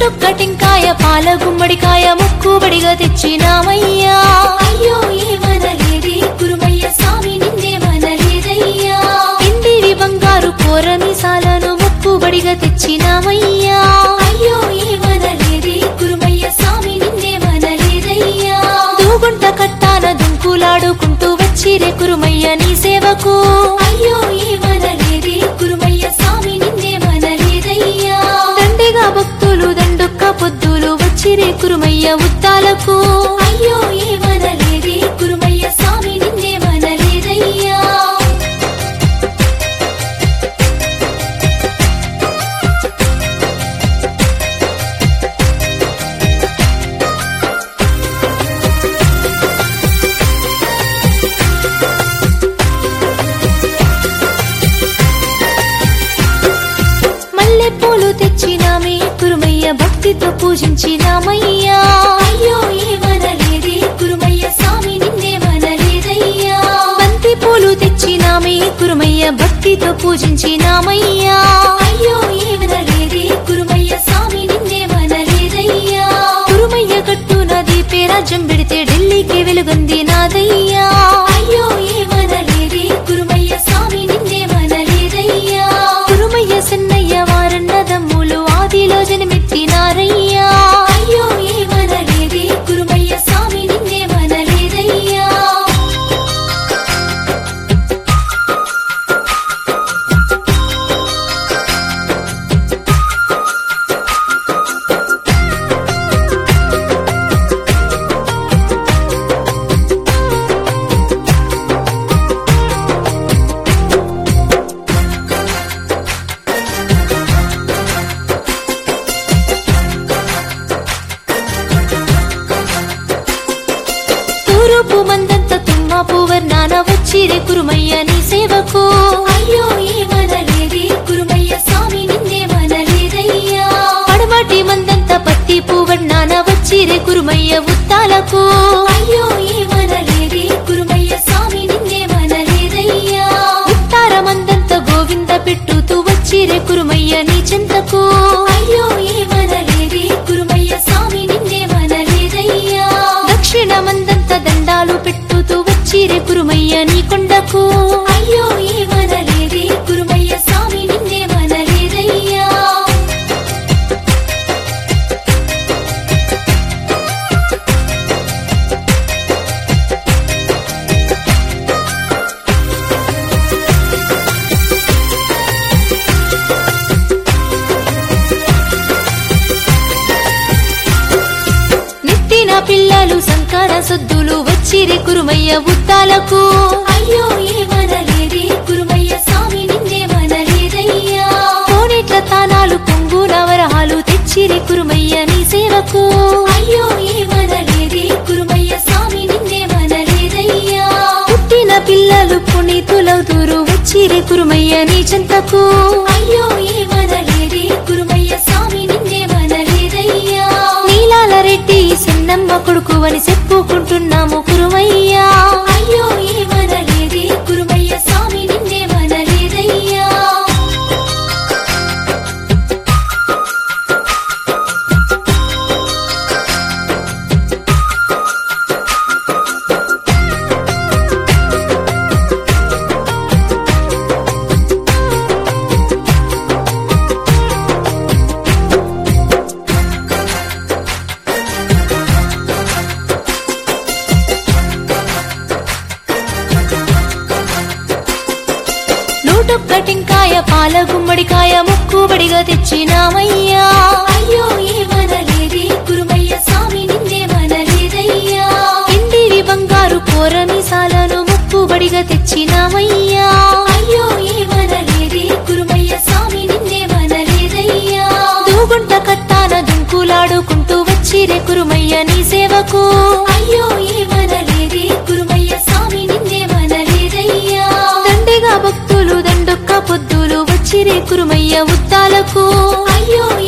నూటొక్కటింకాయ పాల గుమ్మడికాయ ముక్కుబడిగా తెచ్చినామయ్యా అయ్యో ఏమనలేదే కురుమయ్య స్వామి నిన్నేమనలేదయ్యా ఇందిరి బంగారు కోరమీసాలను ముక్కుబడిగా తెచ్చినామయ్యా అయ్యో ఏమనలేదే కురుమయ్య స్వామి నిన్నేమనలేదయ్యా దూగుంట కట్టాన దుంకులాడుకుంటూ వచ్చిరే కురుమయ్య నీ సేవకు అయ్యో ఏమనలేదే కురుమయ్య స్వామి నిన్నేమనలేదయ్యా దండిగా భక్తులు దండొక్క పొద్దులు వచ్చిరే కురుమయ్య ఉత్తాలకు అయ్యో ఏమనలేదే కురుమయ్య స్వామి నిన్నేమనలేదయ్యా మల్లె పూలు తెచ్చినామే కురుమయ్య భక్తితో పూజించినామయ్యా అయ్యో ఏమనలేదే కురుమయ్య స్వామి నిన్నేమనలేదయ్యా బంతి పూలు తెచ్చినామే కురుమయ్య భక్తితో పూజించినామయ్యా అయ్యో ఏమనలేదే కురుమయ్య స్వామి నిన్నేమనలేదయ్యా కురుమయ్య కట్టున దీపే రాజ్యం పెడితే ఢిల్లీకి వెలుగొంది నాదయ్యా అయ్యో ఏమనలేదే కురుమయ్య స్వామి నిన్నేమనలేదయ్యా కురుమయ్య సన్నయ్య వారన్నదమ్ములు ఆదిలో జన్మెత్తినారయ్యా అయ్యో ఏమనలేదే కురుమయ్య స్వామి నిన్నేమనలేదయ్యా తూరుపు మందంత తుమ్మాపు వర్ణాన వచ్చిరే కురుమయ్య నీ సేవకు అయ్యో ఏమనలేదే కురుమయ్య స్వామి నిన్నేమనలేదయ్యా పడమటి మందంత పత్తి పువర్ణాన వచ్చిరే కురుమయ్య ఉత్తాలకు అయ్యో ఏమనలేదే కురుమయ్య స్వామి నిన్నేమనలేదయ్యా ఉత్తార మందంత గోవింద పెట్టుతూ వచ్చిరే కురుమయ్య నీ చింతకు అయ్యో ఏమనలేదే కురుమయ్య స్వామి నిన్నేమనలేదయ్యా దక్షిణ మందంత దండాలు పెట్టుతూ వచ్చిరే కురుమయ్య నీ కొండకు అయ్యో ఏమనలేదే కురుమయ్య స్వామి నిన్నేమనలేదయ్యా నెత్తిన పిల్లలు సంకార సొద్దులు వచ్చిరే కురుమయ్య ఉత్తాలకు అయ్యో ఏమనలేదే కురుమయ్య స్వామి నిన్నేమనలేదయ్యా కోనేట్ల తానాలు పొంగు నవరహాలు తెచ్చిరే కురుమయ్య నీ సేవకు అయ్యో ఏమనలేదే కురుమయ్య స్వామి నిన్నేమనలేదయ్యా పుట్టిన పిల్లలు పునీతులవుతూరు వచ్చిరే కురుమయ్య నీ చింతకు అయ్యో ఏమనలేదే కురుమయ్య స్వామి నిన్నేమనలేదయ్యా నీలాల రెడ్డి సిన్నమ్మ కొడుకు అని చెప్పుకుంటున్నాము కురుమయ్యా అయ్యో ఏమనలేదే కురుమయ్య స్వామి నిన్నేమనలేదయ్యా నూటొక్కటింకాయ పాల గుమ్మడికాయ ముక్కుబడిగా తెచ్చినామయ్యా అయ్యో ఏమనలేదే కురుమయ్య స్వామి నిన్నేమనలేదయ్యా ఇందిరి బంగారు కోరమీసాలను ముక్కుబడిగా తెచ్చినామయ్యా అయ్యో ఏమనలేదే కురుమయ్య స్వామి నిన్నేమనలేదయ్యా దూగుంట కట్టాన దుంకులాడుకుంటూ వచ్చిరే కురుమయ్య నీ సేవకు అయ్యో ఏమనలేదే కురుమయ్య స్వామి నిన్నేమనలేదయ్యా దండిగా భక్తులు దండొక్క పొద్దులు వచ్చిరే కురుమయ్య ఉత్తాలకు అయ్యో